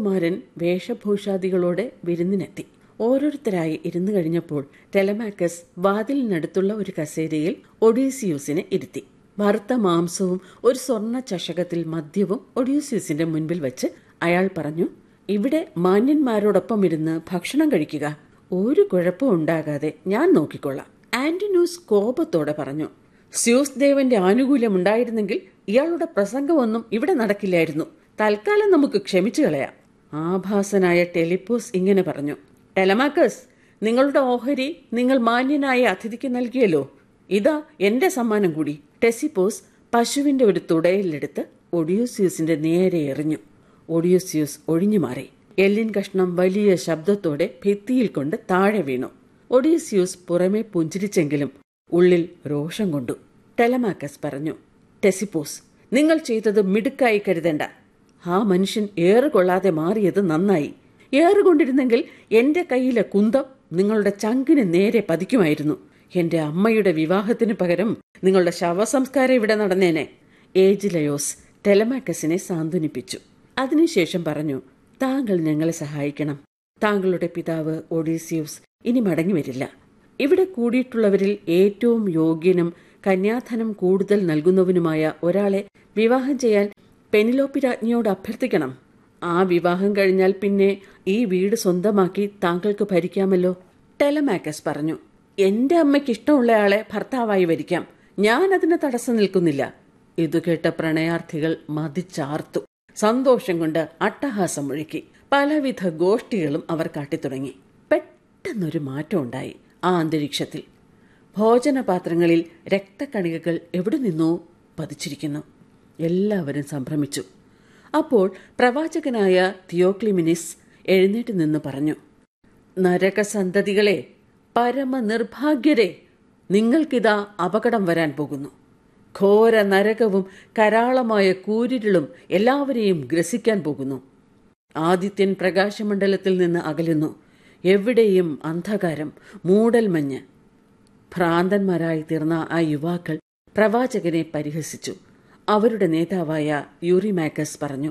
രാജകുമാരൻ വേഷഭൂഷാദികളോടെ വിരുന്നിനെത്തി ഓരോരുത്തരായി ഇരുന്നു കഴിഞ്ഞപ്പോൾ ടെലമാക്കസ് വാതിലിനടുത്തുള്ള ഒരു കസേരയിൽ ഒഡീസിയൂസിനെ ഇരുത്തി വറുത്ത മാംസവും ഒരു സ്വർണ്ണ ചഷകത്തിൽ മദ്യവും ഒഡീസിയൂസിന്റെ മുൻപിൽ വെച്ച് അയാൾ പറഞ്ഞു ഇവിടെ മാന്യന്മാരോടൊപ്പം ഇരുന്ന് ഭക്ഷണം കഴിക്കുക ഒരു കുഴപ്പവും ഉണ്ടാകാതെ ഞാൻ നോക്കിക്കൊള്ളാം ആന്റിനൂസ് കോപത്തോടെ പറഞ്ഞു സ്യൂസ് ദേവന്റെ ആനുകൂല്യം ഉണ്ടായിരുന്നെങ്കിൽ ഇയാളുടെ പ്രസംഗമൊന്നും ഇവിടെ നടക്കില്ലായിരുന്നു തൽക്കാലം നമുക്ക് ക്ഷമിച്ചു കളയാം ആഭാസനായ ടെലിപ്പോസ് ഇങ്ങനെ പറഞ്ഞു ടെലമാക്കസ് നിങ്ങളുടെ ഓഹരി നിങ്ങൾ മാന്യനായ അതിഥിക്ക് നൽകിയല്ലോ ഇതാ എന്റെ സമ്മാനം കൂടി ടെസിപ്പോസ് പശുവിന്റെ ഒരു തുടയിലെടുത്ത് ഒഡിയോസ്യൂസിന്റെ നേരെ എറിഞ്ഞു ഒഡിയോസ്യൂസ് ഒഴിഞ്ഞു മാറി എല്ലിൻ കഷ്ണം വലിയ ശബ്ദത്തോടെ ഭിത്തിയിൽ കൊണ്ട് താഴെ വീണു ഒഡീസ്യൂസ് പുറമെ പുഞ്ചിരിച്ചെങ്കിലും ഉള്ളിൽ രോഷം കൊണ്ടു ടെലമാക്കസ് പറഞ്ഞു ടെസിപ്പോസ് നിങ്ങൾ ചെയ്തത് മിടുക്കായി കരുതേണ്ട ആ മനുഷ്യൻ ഏറുകൊള്ളാതെ മാറിയത് നന്നായി ഏറുകൊണ്ടിരുന്നെങ്കിൽ എന്റെ കയ്യിലെ കുന്തം നിങ്ങളുടെ ചങ്കിന് നേരെ പതിക്കുമായിരുന്നു എന്റെ അമ്മയുടെ വിവാഹത്തിന് പകരം നിങ്ങളുടെ ശവസംസ്കാരം ഇവിടെ നടന്നേനെ ഏജിലയോസ് ടെലമാക്കസിനെ സാന്ത്വനിപ്പിച്ചു അതിനുശേഷം പറഞ്ഞു താങ്കൾ ഞങ്ങളെ സഹായിക്കണം താങ്കളുടെ പിതാവ് ഒഡീസിയൂസ് ഇനി മടങ്ങി വരില്ല ഇവിടെ കൂടിയിട്ടുള്ളവരിൽ ഏറ്റവും യോഗ്യനും കന്യാധനം കൂടുതൽ നൽകുന്നവനുമായ ഒരാളെ വിവാഹം ചെയ്യാൻ പെനിലോപ്പി രാജ്ഞിയോട് അഭ്യർത്ഥിക്കണം ആ വിവാഹം കഴിഞ്ഞാൽ പിന്നെ ഈ വീട് സ്വന്തമാക്കി താങ്കൾക്ക് ഭരിക്കാമല്ലോ ടെലമാക്കസ് പറഞ്ഞു എന്റെ അമ്മയ്ക്ക് ഇഷ്ടമുള്ളയാളെ ഭർത്താവായി വരിക്കാം ഞാൻ അതിന് തടസ്സം നിൽക്കുന്നില്ല ഇതു കേട്ട പ്രണയാർത്ഥികൾ മതിച്ചാർത്തു സന്തോഷം കൊണ്ട് അട്ടഹാസം മുഴുക്കി പലവിധ ഗോഷ്ഠികളും അവർ കാട്ടിത്തുടങ്ങി പെട്ടെന്നൊരു മാറ്റം ഉണ്ടായി ആ അന്തരീക്ഷത്തിൽ ഭോജനപാത്രങ്ങളിൽ രക്തക്കണികകൾ എവിടെ നിന്നോ പതിച്ചിരിക്കുന്നു എല്ലാവരും സംഭ്രമിച്ചു അപ്പോൾ പ്രവാചകനായ തിയോക്ലിമിനിസ് എഴുന്നേറ്റ് നിന്ന് പറഞ്ഞു നരകസന്തതികളെ പരമനിർഭാഗ്യരെ നിങ്ങൾക്കിതാ അപകടം വരാൻ പോകുന്നു ഘോര നരകവും കരാളമായ കൂരിരുളും എല്ലാവരെയും ഗ്രസിക്കാൻ പോകുന്നു ആദിത്യൻ പ്രകാശമണ്ഡലത്തിൽ നിന്ന് അകലുന്നു എവിടെയും അന്ധകാരം മൂടൽമഞ്ഞ് ഭ്രാന്തന്മാരായി തീർന്ന ആ യുവാക്കൾ പ്രവാചകനെ പരിഹസിച്ചു അവരുടെ നേതാവായ യൂറിമാക്കസ് പറഞ്ഞു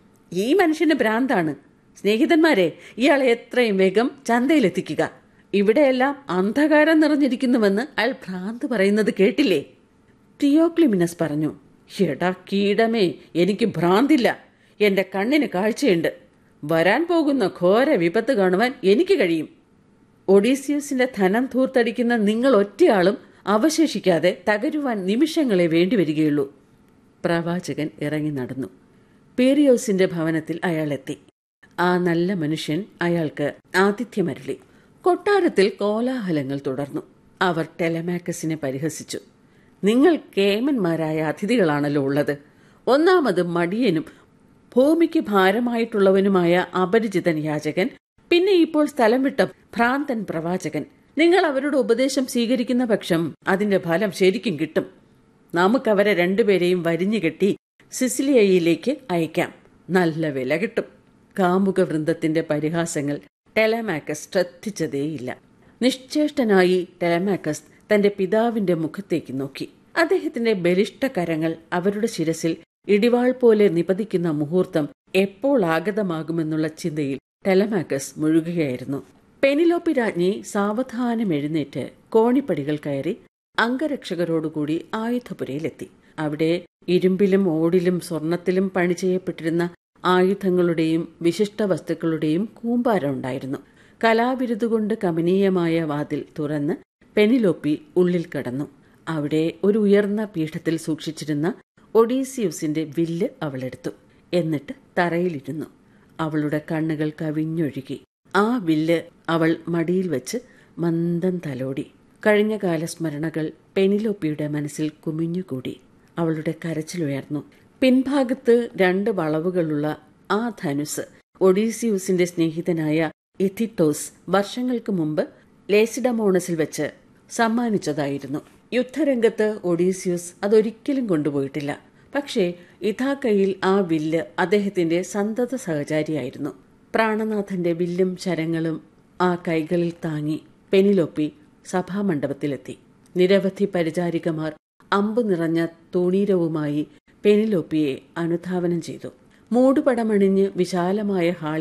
ഈ മനുഷ്യന് ഭ്രാന്താണ് സ്നേഹിതന്മാരെ ഇയാളെ എത്രയും വേഗം ചന്തയിലെത്തിക്കുക ഇവിടെയെല്ലാം അന്ധകാരം നിറഞ്ഞിരിക്കുന്നുവെന്ന് അയാൾ ഭ്രാന്ത് പറയുന്നത് കേട്ടില്ലേ തിയോക്ലിമിനസ് പറഞ്ഞു എടാ കീടമേ എനിക്ക് ഭ്രാന്തില്ല എന്റെ കണ്ണിന് കാഴ്ചയുണ്ട് വരാൻ പോകുന്ന ഘോര വിപത്ത് കാണുവാൻ എനിക്ക് കഴിയും ഒഡീസിയസിന്റെ ധനം ധൂർത്തടിക്കുന്ന നിങ്ങൾ ഒറ്റയാളും അവശേഷിക്കാതെ തകരുവാൻ നിമിഷങ്ങളെ വേണ്ടിവരികയുള്ളൂ പ്രവാചകൻ ഇറങ്ങി നടന്നു പേരിയോസിന്റെ ഭവനത്തിൽ അയാൾ എത്തി ആ നല്ല മനുഷ്യൻ അയാൾക്ക് ആതിഥ്യമരുളി കൊട്ടാരത്തിൽ കോലാഹലങ്ങൾ തുടർന്നു അവർ ടെലമാക്കസിനെ പരിഹസിച്ചു നിങ്ങൾ കേമന്മാരായ അതിഥികളാണല്ലോ ഉള്ളത് ഒന്നാമത് മടിയനും ഭൂമിക്ക് ഭാരമായിട്ടുള്ളവനുമായ അപരിചിതൻ യാചകൻ പിന്നെ ഇപ്പോൾ സ്ഥലം വിട്ട ഭ്രാന്തൻ പ്രവാചകൻ നിങ്ങൾ അവരുടെ ഉപദേശം സ്വീകരിക്കുന്ന പക്ഷം അതിന്റെ ഫലം ശരിക്കും കിട്ടും നമുക്കവരെ രണ്ടുപേരെയും വരിഞ്ഞു കെട്ടി സിസിലിയയിലേക്ക് അയക്കാം നല്ല വില കിട്ടും കാമുക വൃന്ദത്തിന്റെ പരിഹാസങ്ങൾ ടെലമാക്കസ് ശ്രദ്ധിച്ചതേയില്ല നിശ്ചേഷ്ടനായി ടെലമാക്കസ് തന്റെ പിതാവിന്റെ മുഖത്തേക്ക് നോക്കി അദ്ദേഹത്തിന്റെ ബലിഷ്ഠ കരങ്ങൾ അവരുടെ ശിരസിൽ ഇടിവാൾ പോലെ നിപതിക്കുന്ന മുഹൂർത്തം എപ്പോൾ ആഗതമാകുമെന്നുള്ള ചിന്തയിൽ ടെലമാക്കസ് മുഴുകുകയായിരുന്നു പെനിലോപ്പി രാജ്ഞി സാവധാനം എഴുന്നേറ്റ് കോണിപ്പടികൾ കയറി അംഗരക്ഷകരോടുകൂടി ആയുധപുരയിലെത്തി അവിടെ ഇരുമ്പിലും ഓടിലും സ്വർണത്തിലും പണി ചെയ്യപ്പെട്ടിരുന്ന ആയുധങ്ങളുടെയും വിശിഷ്ട വസ്തുക്കളുടെയും കൂമ്പാരം ഉണ്ടായിരുന്നു കലാവിരുതുകൊണ്ട് കമനീയമായ വാതിൽ തുറന്ന് പെനിലോപ്പി ഉള്ളിൽ കടന്നു അവിടെ ഒരു ഉയർന്ന പീഠത്തിൽ സൂക്ഷിച്ചിരുന്ന ഒഡീസിയൂസിന്റെ വില്ല് അവളെടുത്തു എന്നിട്ട് തറയിലിരുന്നു അവളുടെ കണ്ണുകൾ കവിഞ്ഞൊഴുകി ആ വില്ല് അവൾ മടിയിൽ വെച്ച് മന്ദം തലോടി കഴിഞ്ഞകാല സ്മരണകൾ പെനിലോപ്പിയുടെ മനസ്സിൽ കുമിഞ്ഞുകൂടി അവളുടെ കരച്ചിലുയർന്നു പിൻഭാഗത്ത് രണ്ട് വളവുകളുള്ള ആ ധനുസ് ഒഡീസിയൂസിന്റെ സ്നേഹിതനായ ഇഥിറ്റോസ് വർഷങ്ങൾക്ക് മുമ്പ് ലേസിഡമോണസിൽ വെച്ച് സമ്മാനിച്ചതായിരുന്നു യുദ്ധരംഗത്ത് ഒഡീസിയൂസ് അതൊരിക്കലും കൊണ്ടുപോയിട്ടില്ല പക്ഷേ ഇഥാക്കയിൽ ആ വില്ല് അദ്ദേഹത്തിന്റെ സന്തത സഹചാരിയായിരുന്നു പ്രാണനാഥന്റെ വില്ലും ശരങ്ങളും ആ കൈകളിൽ താങ്ങി പെനിലോപ്പി സഭാമണ്ഡപത്തിലെത്തി നിരവധി പരിചാരികമാർ അമ്പു നിറഞ്ഞ തൂണീരവുമായി പെനിലോപ്പിയെ അനുധാവനം ചെയ്തു മൂടുപടമണിഞ്ഞ് വിശാലമായ ഹാളിൽ